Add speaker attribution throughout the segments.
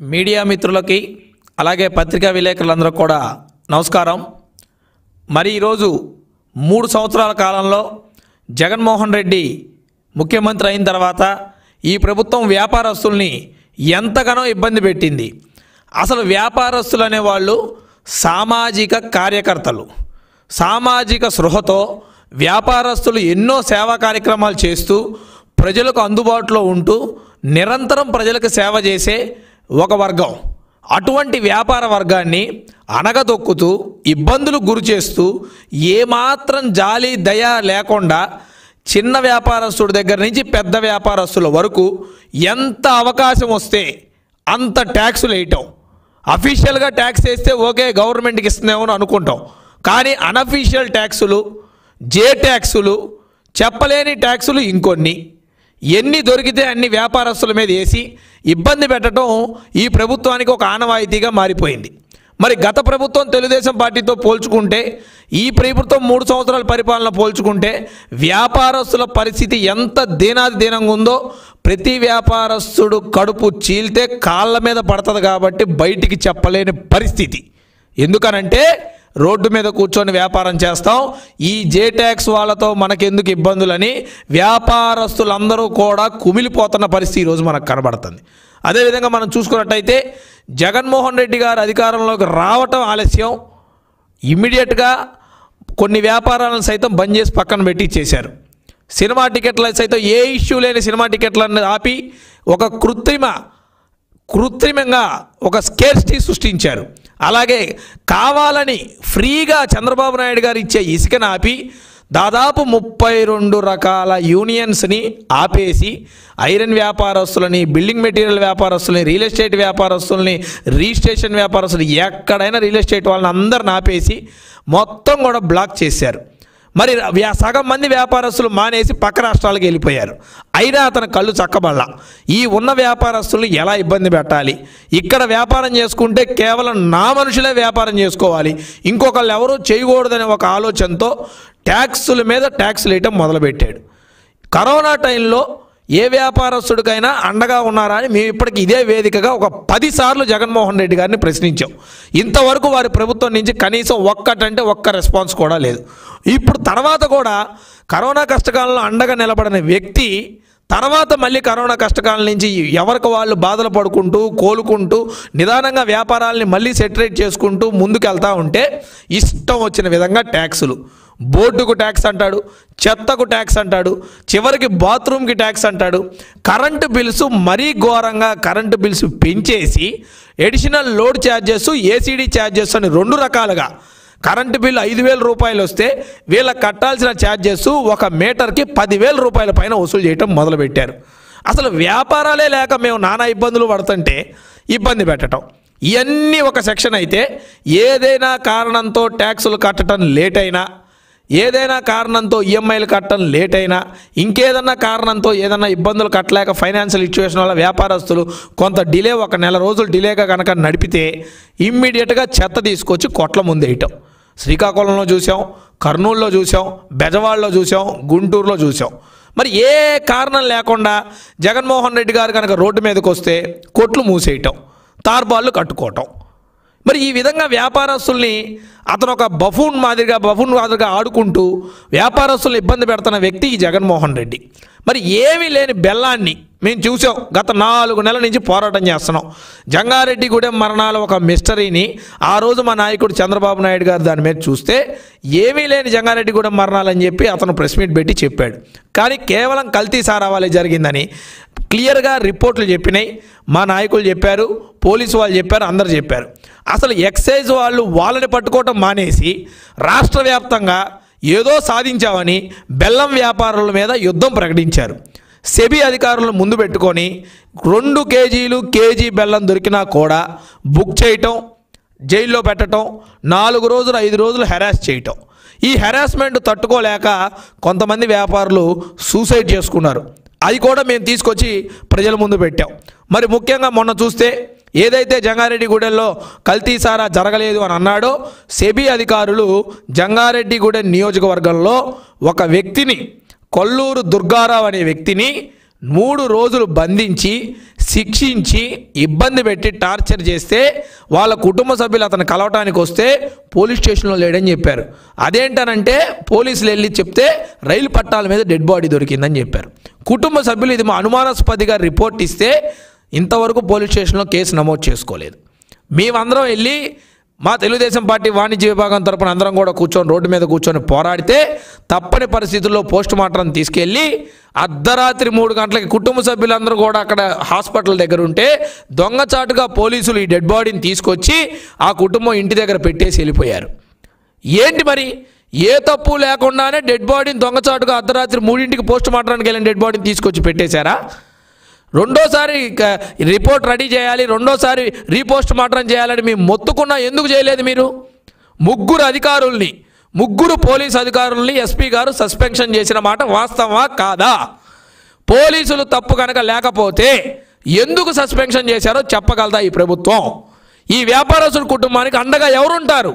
Speaker 1: media మిత్రులకి అలాగే పత్రికా విలేకరులందరూ కూడా నమస్కారం మరి ఈరోజు మూడు సంవత్సరాల కాలంలో జగన్మోహన్ రెడ్డి ముఖ్యమంత్రి అయిన తర్వాత ఈ ప్రభుత్వం వ్యాపారస్తుల్ని ఎంతగానో ఇబ్బంది పెట్టింది అసలు వ్యాపారస్తులు అనేవాళ్ళు సామాజిక కార్యకర్తలు సామాజిక స్పృహతో వ్యాపారస్తులు ఎన్నో సేవా కార్యక్రమాలు చేస్తూ ప్రజలకు అందుబాటులో ఉంటూ నిరంతరం ప్రజలకు సేవ చేసే ఒక వర్గం అటువంటి వ్యాపార వర్గాన్ని అనగదొక్కుతూ ఇబ్బందులు గురి చేస్తూ ఏమాత్రం జాలి దయ లేకుండా చిన్న వ్యాపారస్తుడి దగ్గర నుంచి పెద్ద వ్యాపారస్తుల వరకు ఎంత అవకాశం వస్తే అంత ట్యాక్సులు వేయటం అఫీషియల్గా ట్యాక్స్ వేస్తే ఓకే గవర్నమెంట్కి ఇస్తుందేమో అని అనుకుంటాం కానీ అనఫీషియల్ ట్యాక్సులు జే ట్యాక్సులు చెప్పలేని ట్యాక్సులు ఇంకొన్ని ఎన్ని దొరికితే అన్ని వ్యాపారస్తుల మీద వేసి ఇబ్బంది పెట్టడం ఈ ప్రభుత్వానికి ఒక ఆనవాయితీగా మారిపోయింది మరి గత ప్రభుత్వం తెలుగుదేశం పార్టీతో పోల్చుకుంటే ఈ ప్రభుత్వం మూడు సంవత్సరాల పరిపాలన పోల్చుకుంటే వ్యాపారస్తుల పరిస్థితి ఎంత దీనాది దీనంగా ఉందో ప్రతి వ్యాపారస్తుడు కడుపు చీల్తే కాళ్ళ మీద పడుతుంది కాబట్టి బయటికి చెప్పలేని పరిస్థితి ఎందుకనంటే రోడ్డు మీద కూర్చొని వ్యాపారం చేస్తాం ఈ జే ట్యాక్స్ వాళ్ళతో మనకెందుకు ఇబ్బందులని వ్యాపారస్తులందరూ కూడా కుమిలిపోతున్న పరిస్థితి ఈరోజు మనకు కనబడుతుంది అదేవిధంగా మనం చూసుకున్నట్టయితే జగన్మోహన్ రెడ్డి గారు అధికారంలోకి రావటం ఆలస్యం ఇమ్మీడియట్గా కొన్ని వ్యాపారాలను సైతం బంద్ చేసి పక్కన పెట్టి చేశారు సినిమా టికెట్ల సైతం ఏ ఇష్యూ లేని సినిమా టికెట్లను ఆపి ఒక కృత్రిమ కృత్రిమంగా ఒక స్కేర్సిటీ సృష్టించారు అలాగే కావాలని ఫ్రీగా చంద్రబాబు నాయుడు గారు ఇచ్చే ఇసుకను ఆపి దాదాపు ముప్పై రెండు రకాల యూనియన్స్ని ఆపేసి ఐరన్ వ్యాపారస్తులని బిల్డింగ్ మెటీరియల్ వ్యాపారస్తులని రియల్ ఎస్టేట్ వ్యాపారస్తుల్ని రిజిస్ట్రేషన్ వ్యాపారస్తులు ఎక్కడైనా రియల్ ఎస్టేట్ వాళ్ళని అందరిని ఆపేసి మొత్తం కూడా బ్లాక్ చేశారు మరి వ్యా- సగం మంది వ్యాపారస్తులు మానేసి పక్క రాష్ట్రాలకు వెళ్ళిపోయారు అయినా అతని కళ్ళు చక్కబడలా ఈ ఉన్న వ్యాపారస్తులు ఎలా ఇబ్బంది పెట్టాలి ఇక్కడ వ్యాపారం చేసుకుంటే కేవలం నా మనుషులే వ్యాపారం చేసుకోవాలి ఇంకొకళ్ళు ఎవరూ చేయకూడదనే ఒక ఆలోచనతో ట్యాక్సుల మీద ట్యాక్సులు వేయటం మొదలుపెట్టాడు కరోనా టైంలో ఏ వ్యాపారస్తుడికైనా అండగా ఉన్నారా అని మేము ఇప్పటికి ఇదే వేదికగా ఒక పది సార్లు జగన్మోహన్ రెడ్డి గారిని ప్రశ్నించాం ఇంతవరకు వారి ప్రభుత్వం నుంచి కనీసం ఒక్కటంటే ఒక్క రెస్పాన్స్ కూడా లేదు ఇప్పుడు తర్వాత కూడా కరోనా కష్టకాలంలో అండగా నిలబడిన వ్యక్తి తర్వాత మళ్ళీ కరోనా కష్టకాలం నుంచి ఎవరికి వాళ్ళు బాధలు పడుకుంటూ కోలుకుంటూ నిదానంగా వ్యాపారాలని మళ్ళీ సెటరేట్ చేసుకుంటూ ముందుకెళ్తా ఉంటే ఇష్టం వచ్చిన విధంగా ట్యాక్సులు బోర్డుకు ట్యాక్స్ అంటాడు చెత్తకు ట్యాక్స్ అంటాడు చివరికి బాత్రూమ్కి ట్యాక్స్ అంటాడు కరెంటు బిల్స్ మరీ ఘోరంగా కరెంటు బిల్స్ పెంచేసి additional load charges ACD charges అని రెండు రకాలుగా కరెంటు బిల్లు ఐదు వేల రూపాయలు వస్తే వీళ్ళకి కట్టాల్సిన ఛార్జెస్ ఒక మీటర్కి పదివేల రూపాయల పైన వసూలు చేయటం మొదలుపెట్టారు అసలు వ్యాపారాలే లేక మేము నానా ఇబ్బందులు పడుతుంటే ఇబ్బంది పెట్టడం ఇవన్నీ ఒక సెక్షన్ అయితే ఏదైనా కారణంతో ట్యాక్సులు కట్టడం లేట్ అయినా ఏదైనా కారణంతో ఈఎంఐలు కట్టడం లేట్ అయినా ఇంకేదన్నా కారణంతో ఏదన్నా ఇబ్బందులు కట్టలేక ఫైనాన్షియల్ సిచ్యువేషన్ వల్ల వ్యాపారస్తులు కొంత డిలే ఒక నెల రోజులు డిలేగా కనుక నడిపితే ఇమ్మీడియట్గా చెత్త తీసుకొచ్చి కొట్ల ముందేయటం శ్రీకాకుళంలో చూసాం కర్నూలులో చూసాం బెజవాడలో చూసాం గుంటూరులో చూసాం మరి ఏ కారణం లేకుండా జగన్మోహన్ రెడ్డి గారు కనుక రోడ్డు మీదకి వస్తే కొట్లు మూసేయటం తార్బాళ్ళు కట్టుకోవటం మరి ఈ విధంగా వ్యాపారస్తుల్ని అతను ఒక బఫూన్ మాదిరిగా బఫూన్ మాదిరిగా ఆడుకుంటూ వ్యాపారస్తుల్ని ఇబ్బంది పెడుతున్న వ్యక్తి ఈ జగన్మోహన్ రెడ్డి మరి ఏమీ లేని బెల్లాన్ని మేము చూసాం గత నాలుగు నెలల నుంచి పోరాటం చేస్తున్నాం జంగారెడ్డిగూడెం మరణాల ఒక మిస్టరీని ఆ రోజు మా నాయకుడు చంద్రబాబు నాయుడు గారు దాని మీద చూస్తే ఏమీ లేని జంగారెడ్డిగూడెం మరణాలని చెప్పి అతను ప్రెస్ మీట్ పెట్టి చెప్పాడు కానీ కేవలం కల్తీ సారా వాళ్ళే జరిగిందని క్లియర్గా రిపోర్ట్లు చెప్పినాయి మా నాయకులు చెప్పారు పోలీసు వాళ్ళు చెప్పారు అందరు చెప్పారు అసలు ఎక్సైజ్ వాళ్ళు వాళ్ళని పట్టుకోవటం మానేసి రాష్ట్ర వ్యాప్తంగా ఏదో సాధించామని బెల్లం వ్యాపారుల మీద యుద్ధం ప్రకటించారు సెబీ అధికారులను ముందు పెట్టుకొని రెండు కేజీలు కేజీ బెల్లం దొరికినా కూడా బుక్ చేయటం జైల్లో పెట్టడం నాలుగు రోజులు ఐదు రోజులు హెరాస్ చేయటం ఈ హెరాస్మెంట్ తట్టుకోలేక కొంతమంది వ్యాపారులు సూసైడ్ చేసుకున్నారు అది కూడా మేము తీసుకొచ్చి ప్రజల ముందు పెట్టాం మరి ముఖ్యంగా మొన్న చూస్తే ఏదైతే జంగారెడ్డిగూడెంలో కల్తీ సారా జరగలేదు అని అన్నాడో సెబీ అధికారులు జంగారెడ్డిగూడెం నియోజకవర్గంలో ఒక వ్యక్తిని కొల్లూరు దుర్గారావు అనే వ్యక్తిని మూడు రోజులు బంధించి శిక్షించి ఇబ్బంది పెట్టి టార్చర్ చేస్తే వాళ్ళ కుటుంబ సభ్యులు అతను కలవటానికి వస్తే పోలీస్ స్టేషన్లో లేడని చెప్పారు అదేంటనంటే పోలీసులు వెళ్ళి చెప్తే రైలు పట్టాల మీద డెడ్ బాడీ దొరికిందని చెప్పారు కుటుంబ సభ్యులు ఇది మా అనుమానాస్పదిగా రిపోర్ట్ ఇస్తే ఇంతవరకు పోలీస్ స్టేషన్లో కేసు నమోదు చేసుకోలేదు మేమందరం వెళ్ళి మా తెలుగుదేశం పార్టీ వాణిజ్య విభాగం తరపున అందరం కూడా కూర్చొని రోడ్డు మీద కూర్చొని పోరాడితే తప్పని పరిస్థితుల్లో పోస్ట్ మార్టం తీసుకెళ్ళి అర్ధరాత్రి మూడు గంటలకి కుటుంబ సభ్యులందరూ కూడా అక్కడ హాస్పిటల్ దగ్గర ఉంటే దొంగచాటుగా పోలీసులు ఈ డెడ్ బాడీని తీసుకొచ్చి ఆ కుటుంబం ఇంటి దగ్గర పెట్టేసి వెళ్ళిపోయారు ఏంటి మరి ఏ తప్పు లేకుండానే డెడ్ బాడీని దొంగచాటుగా అర్ధరాత్రి మూడింటికి పోస్ట్ మార్టానికి వెళ్ళిన డెడ్ బాడీని తీసుకొచ్చి పెట్టేశారా రెండోసారి ఇక రిపోర్ట్ రెడీ చేయాలి రెండోసారి రీపోస్ట్ మార్టం చేయాలని మేము మొత్తుకున్నా ఎందుకు చేయలేదు మీరు ముగ్గురు అధికారుల్ని ముగ్గురు పోలీస్ అధికారుల్ని ఎస్పీ గారు సస్పెన్షన్ చేసిన మాట వాస్తవమా కాదా పోలీసులు తప్పు కనుక లేకపోతే ఎందుకు సస్పెన్షన్ చేశారో చెప్పగలదా ఈ ప్రభుత్వం ఈ వ్యాపారస్తుల కుటుంబానికి అండగా ఎవరుంటారు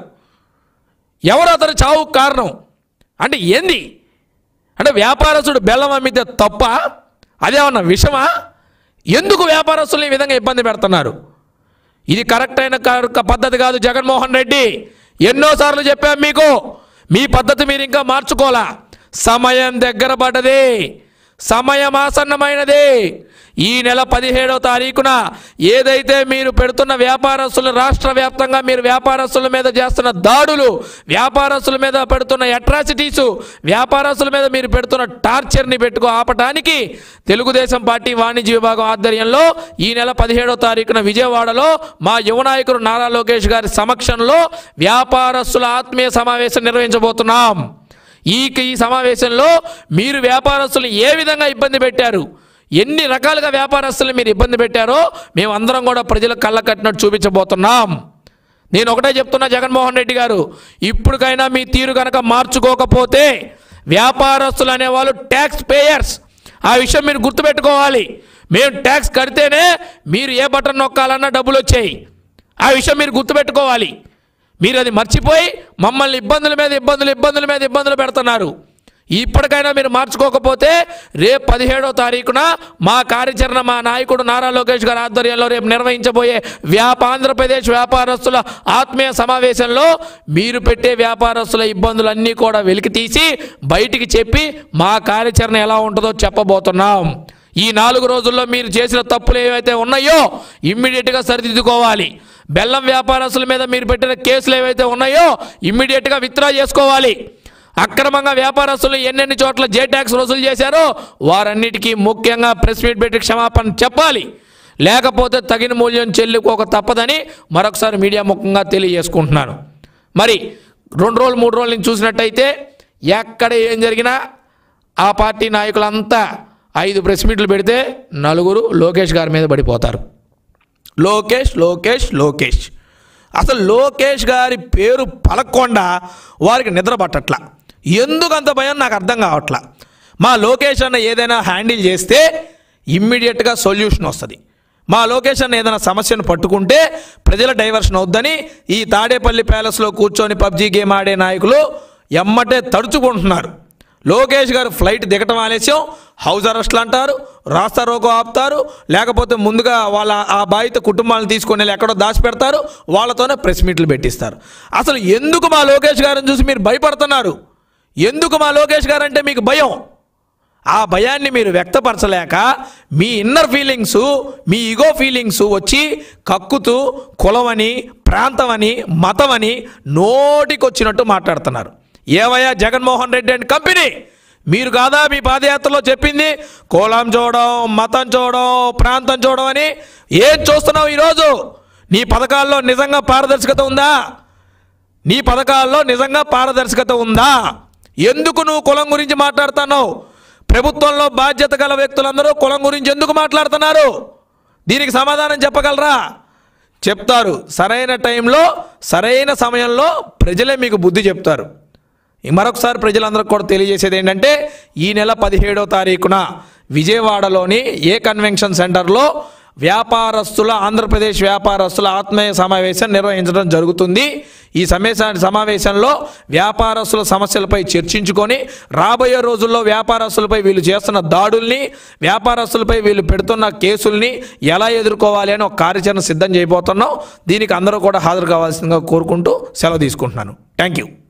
Speaker 1: ఎవరు అతని చావుకు కారణం అంటే ఏంది అంటే వ్యాపారస్తుడు బెల్లం అమ్మితే తప్ప అదేమన్నా విషమా ఎందుకు వ్యాపారస్తులు ఈ విధంగా ఇబ్బంది పెడుతున్నారు ఇది కరెక్ట్ అయిన క- పద్ధతి కాదు జగన్మోహన్ రెడ్డి ఎన్నోసార్లు చెప్పాం మీకు మీ పద్ధతి మీరు ఇంకా మార్చుకోలా సమయం దగ్గర పడ్డది సమయం ఆసన్నమైనది ఈ నెల పదిహేడవ తారీఖున ఏదైతే మీరు పెడుతున్న వ్యాపారస్తులు రాష్ట్ర వ్యాప్తంగా మీరు వ్యాపారస్తుల మీద చేస్తున్న దాడులు వ్యాపారస్తుల మీద పెడుతున్న అట్రాసిటీసు వ్యాపారస్తుల మీద మీరు పెడుతున్న టార్చర్ని పెట్టుకో ఆపటానికి తెలుగుదేశం పార్టీ వాణిజ్య విభాగం ఆధ్వర్యంలో ఈ నెల పదిహేడవ తారీఖున విజయవాడలో మా యువ నాయకుడు నారా లోకేష్ గారి సమక్షంలో వ్యాపారస్తుల ఆత్మీయ సమావేశం నిర్వహించబోతున్నాం ఈ ఈ సమావేశంలో మీరు వ్యాపారస్తులు ఏ విధంగా ఇబ్బంది పెట్టారు ఎన్ని రకాలుగా వ్యాపారస్తులు మీరు ఇబ్బంది పెట్టారో మేమందరం కూడా ప్రజలకు కళ్ళ కట్టినట్టు చూపించబోతున్నాం నేను ఒకటే చెప్తున్నా జగన్మోహన్ రెడ్డి గారు ఇప్పటికైనా మీ తీరు కనుక మార్చుకోకపోతే వ్యాపారస్తులు అనేవాళ్ళు ట్యాక్స్ పేయర్స్ ఆ విషయం మీరు గుర్తుపెట్టుకోవాలి మేము ట్యాక్స్ కడితేనే మీరు ఏ బటన్ నొక్కాలన్నా డబ్బులు వచ్చాయి ఆ విషయం మీరు గుర్తుపెట్టుకోవాలి మీరు అది మర్చిపోయి మమ్మల్ని ఇబ్బందుల మీద ఇబ్బందులు ఇబ్బందుల మీద ఇబ్బందులు పెడుతున్నారు ఇప్పటికైనా మీరు మార్చుకోకపోతే రేపు పదిహేడో తారీఖున మా కార్యాచరణ మా నాయకుడు నారా లోకేష్ గారి ఆధ్వర్యంలో రేపు నిర్వహించబోయే వ్యాప ఆంధ్రప్రదేశ్ వ్యాపారస్తుల ఆత్మీయ సమావేశంలో మీరు పెట్టే వ్యాపారస్తుల ఇబ్బందులన్నీ కూడా వెలికి తీసి బయటికి చెప్పి మా కార్యాచరణ ఎలా ఉంటుందో చెప్పబోతున్నాం ఈ నాలుగు రోజుల్లో మీరు చేసిన తప్పులు ఏవైతే ఉన్నాయో ఇమ్మీడియట్గా సరిదిద్దుకోవాలి బెల్లం వ్యాపారస్తుల మీద మీరు పెట్టిన కేసులు ఏవైతే ఉన్నాయో ఇమ్మీడియట్గా విత్డ్రా చేసుకోవాలి అక్రమంగా వ్యాపారస్తులు ఎన్నెన్ని చోట్ల జే ట్యాక్స్ వసూలు చేశారో వారన్నిటికీ ముఖ్యంగా ప్రెస్ మీట్ పెట్టి క్షమాపణ చెప్పాలి లేకపోతే తగిన మూల్యం చెల్లుకోక తప్పదని మరొకసారి మీడియా ముఖంగా తెలియజేసుకుంటున్నాను మరి రెండు రోజులు మూడు రోజుల నుంచి చూసినట్టయితే ఎక్కడ ఏం జరిగినా ఆ పార్టీ నాయకులంతా ఐదు ప్రెస్ మీట్లు పెడితే నలుగురు లోకేష్ గారి మీద పడిపోతారు లోకేష్ లోకేష్ లోకేష్ అసలు లోకేష్ గారి పేరు పలక్కుండా వారికి నిద్ర పట్టట్లా ఎందుకు అంత భయం నాకు అర్థం కావట్లా మా లోకేష్ అన్న ఏదైనా హ్యాండిల్ చేస్తే ఇమ్మీడియట్గా సొల్యూషన్ వస్తుంది మా లోకేష్ అన్న ఏదైనా సమస్యను పట్టుకుంటే ప్రజల డైవర్షన్ అవుద్దని ఈ తాడేపల్లి ప్యాలెస్లో కూర్చొని పబ్జీ గేమ్ ఆడే నాయకులు ఎమ్మటే తడుచుకుంటున్నారు లోకేష్ గారు ఫ్లైట్ దిగటం ఆలస్యం హౌస్ అరెస్ట్లు అంటారు రాస్తా రోకో ఆపుతారు లేకపోతే ముందుగా వాళ్ళ ఆ బాధిత కుటుంబాలను తీసుకొని వెళ్ళి ఎక్కడో దాచిపెడతారు వాళ్ళతోనే ప్రెస్ మీట్లు పెట్టిస్తారు అసలు ఎందుకు మా లోకేష్ గారిని చూసి మీరు భయపడుతున్నారు ఎందుకు మా లోకేష్ గారు అంటే మీకు భయం ఆ భయాన్ని మీరు వ్యక్తపరచలేక మీ ఇన్నర్ ఫీలింగ్స్ మీ ఈగో ఫీలింగ్స్ వచ్చి కక్కుతూ కులమని ప్రాంతమని మతమని నోటికొచ్చినట్టు మాట్లాడుతున్నారు ఏవయ్యా జగన్మోహన్ రెడ్డి అండ్ కంపెనీ మీరు కాదా మీ పాదయాత్రలో చెప్పింది కులం చూడడం మతం చూడడం ప్రాంతం చూడడం అని ఏం చూస్తున్నావు ఈరోజు నీ పథకాల్లో నిజంగా పారదర్శకత ఉందా నీ పథకాల్లో నిజంగా పారదర్శకత ఉందా ఎందుకు నువ్వు కులం గురించి మాట్లాడుతున్నావు ప్రభుత్వంలో బాధ్యత గల వ్యక్తులందరూ కులం గురించి ఎందుకు మాట్లాడుతున్నారు దీనికి సమాధానం చెప్పగలరా చెప్తారు సరైన టైంలో సరైన సమయంలో ప్రజలే మీకు బుద్ధి చెప్తారు ఈ మరొకసారి ప్రజలందరికీ కూడా తెలియజేసేది ఏంటంటే ఈ నెల పదిహేడవ తారీఖున విజయవాడలోని ఏ కన్వెన్షన్ సెంటర్లో వ్యాపారస్తుల ఆంధ్రప్రదేశ్ వ్యాపారస్తుల ఆత్మీయ సమావేశం నిర్వహించడం జరుగుతుంది ఈ సమావేశ సమావేశంలో వ్యాపారస్తుల సమస్యలపై చర్చించుకొని రాబోయే రోజుల్లో వ్యాపారస్తులపై వీళ్ళు చేస్తున్న దాడుల్ని వ్యాపారస్తులపై వీళ్ళు పెడుతున్న కేసుల్ని ఎలా ఎదుర్కోవాలి అని ఒక కార్యాచరణ సిద్ధం చేయబోతున్నాం దీనికి అందరూ కూడా హాజరు కావాల్సిందిగా కోరుకుంటూ సెలవు తీసుకుంటున్నాను థ్యాంక్ యూ